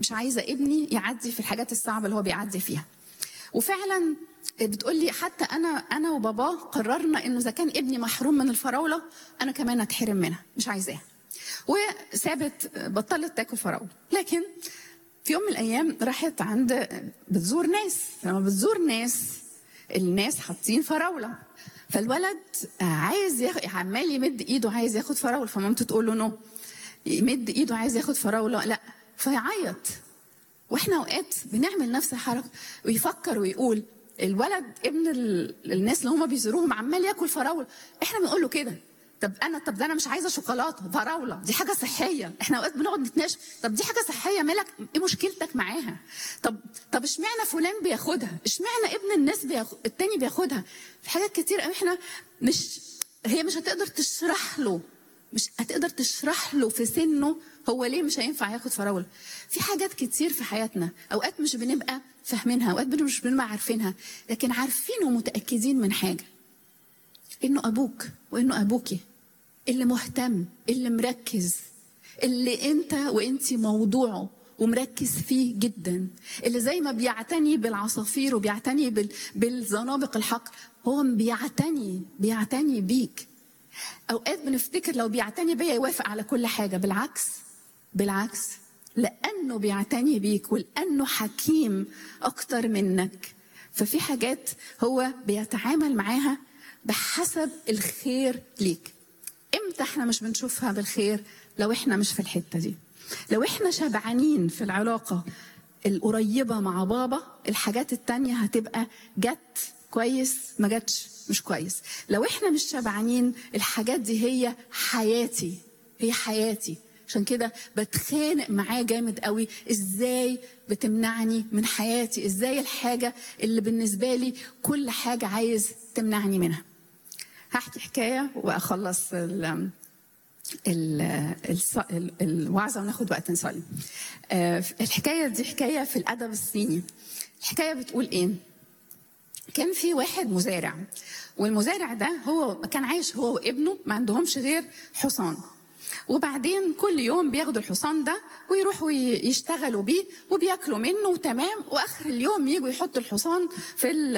مش عايزه ابني يعدي في الحاجات الصعبه اللي هو بيعدي فيها وفعلا بتقول لي حتى انا انا وباباه قررنا انه اذا كان ابني محروم من الفراوله انا كمان اتحرم منها مش عايزاها وسابت بطلت تاكل فراوله لكن في يوم من الايام راحت عند بتزور ناس لما بتزور ناس الناس حاطين فراوله فالولد عايز ياخد عمال يمد ايده عايز ياخد فراوله فمامته تقول له نو يمد ايده عايز ياخد فراوله لا فيعيط واحنا اوقات بنعمل نفس الحركه ويفكر ويقول الولد ابن ال... الناس اللي هم بيزوروهم عمال ياكل فراوله احنا بنقول له كده طب انا طب ده انا مش عايزه شوكولاته فراوله دي حاجه صحيه احنا اوقات بنقعد نتناقش طب دي حاجه صحيه مالك ايه مشكلتك معاها طب طب اشمعنى فلان بياخدها اشمعنى ابن الناس بياخد التاني بياخدها في حاجات كتير قوي احنا مش هي مش هتقدر تشرح له مش هتقدر تشرح له في سنه هو ليه مش هينفع ياخد فراوله في حاجات كتير في حياتنا اوقات مش بنبقى فاهمينها اوقات مش بنبقى عارفينها لكن عارفين ومتاكدين من حاجه انه ابوك وانه ابوكي اللي مهتم اللي مركز اللي انت وانت موضوعه ومركز فيه جدا اللي زي ما بيعتني بالعصافير وبيعتني بال... بالزنابق الحقل هو بيعتني بيعتني بيك اوقات بنفتكر لو بيعتني بيا يوافق على كل حاجه بالعكس بالعكس لانه بيعتني بيك ولانه حكيم اكتر منك ففي حاجات هو بيتعامل معاها بحسب الخير ليك امتى احنا مش بنشوفها بالخير لو احنا مش في الحته دي لو احنا شبعانين في العلاقه القريبه مع بابا الحاجات التانية هتبقى جت كويس ما جاتش مش كويس لو احنا مش شبعانين الحاجات دي هي حياتي هي حياتي عشان كده بتخانق معاه جامد قوي ازاي بتمنعني من حياتي ازاي الحاجه اللي بالنسبه لي كل حاجه عايز تمنعني منها هحكي حكايه واخلص ال الوعظه وناخد وقت نصلي الحكايه دي حكايه في الادب الصيني الحكايه بتقول ايه كان في واحد مزارع والمزارع ده هو كان عايش هو وابنه ما عندهمش غير حصان وبعدين كل يوم بياخدوا الحصان ده ويروحوا يشتغلوا بيه وبياكلوا منه وتمام واخر اليوم يجوا يحطوا الحصان في ال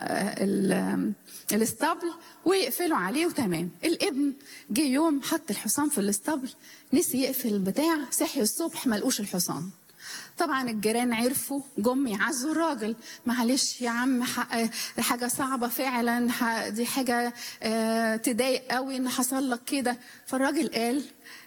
ال الاسطبل ويقفلوا عليه وتمام الابن جه يوم حط الحصان في الاسطبل نسي يقفل البتاع صحي الصبح ما لقوش الحصان طبعا الجيران عرفوا جم يعزوا الراجل معلش يا عم حاجه صعبه فعلا دي حاجه تضايق قوي ان حصل لك كده فالراجل قال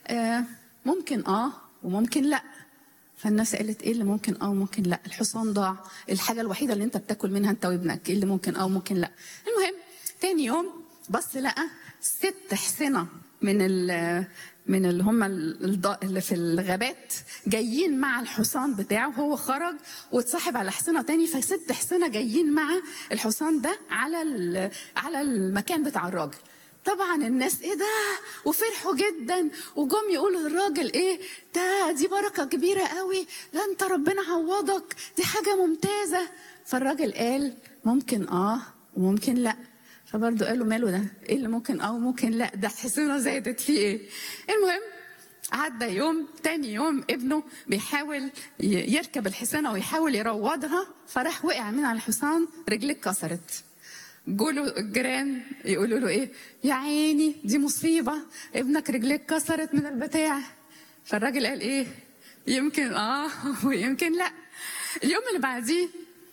ممكن اه وممكن لا فالناس قالت ايه اللي ممكن اه وممكن لا الحصان ضاع الحاجه الوحيده اللي انت بتاكل منها انت وابنك ايه اللي ممكن اه وممكن لا المهم تاني يوم بص لقى ست حصنه من ال من اللي هم اللي في الغابات جايين مع الحصان بتاعه هو خرج واتصاحب على حصنه تاني فست حصنه جايين مع الحصان ده على على المكان بتاع الراجل طبعا الناس ايه ده وفرحوا جدا وجم يقولوا للراجل ايه ده دي بركه كبيره قوي لا انت ربنا عوضك دي حاجه ممتازه فالراجل قال ممكن اه وممكن لا فبرضه قالوا ماله ده؟ ايه اللي ممكن اه وممكن لا ده حصينه زادت فيه ايه؟ المهم عدى يوم تاني يوم ابنه بيحاول يركب الحصانه ويحاول يروضها فراح وقع من على الحصان رجليه اتكسرت. جوله الجيران يقولوا له ايه؟ يا عيني دي مصيبه ابنك رجليه اتكسرت من البتاع. فالراجل قال ايه؟ يمكن اه ويمكن لا. اليوم اللي بعديه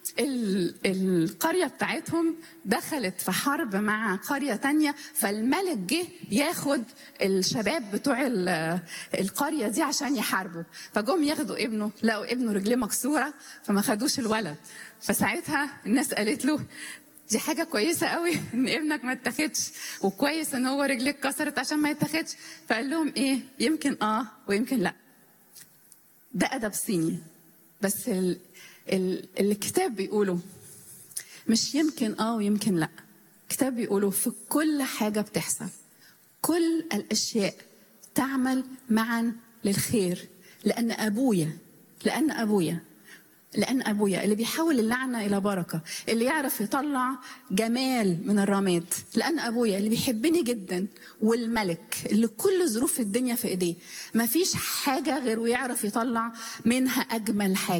القرية بتاعتهم دخلت في حرب مع قرية تانية فالملك جه ياخد الشباب بتوع القرية دي عشان يحاربوا فجم ياخدوا ابنه لقوا ابنه رجليه مكسورة فما خدوش الولد فساعتها الناس قالت له دي حاجة كويسة قوي إن ابنك ما اتاخدش وكويس إن هو رجليه اتكسرت عشان ما يتاخدش فقال لهم إيه يمكن آه ويمكن لأ ده أدب صيني بس ال... الكتاب بيقوله مش يمكن اه ويمكن لا الكتاب بيقوله في كل حاجة بتحصل كل الأشياء تعمل معا للخير لأن أبويا لأن أبويا لأن أبويا اللي بيحول اللعنة إلى بركة اللي يعرف يطلع جمال من الرماد لأن أبويا اللي بيحبني جدا والملك اللي كل ظروف الدنيا في إيديه مفيش حاجة غير ويعرف يطلع منها أجمل حاجة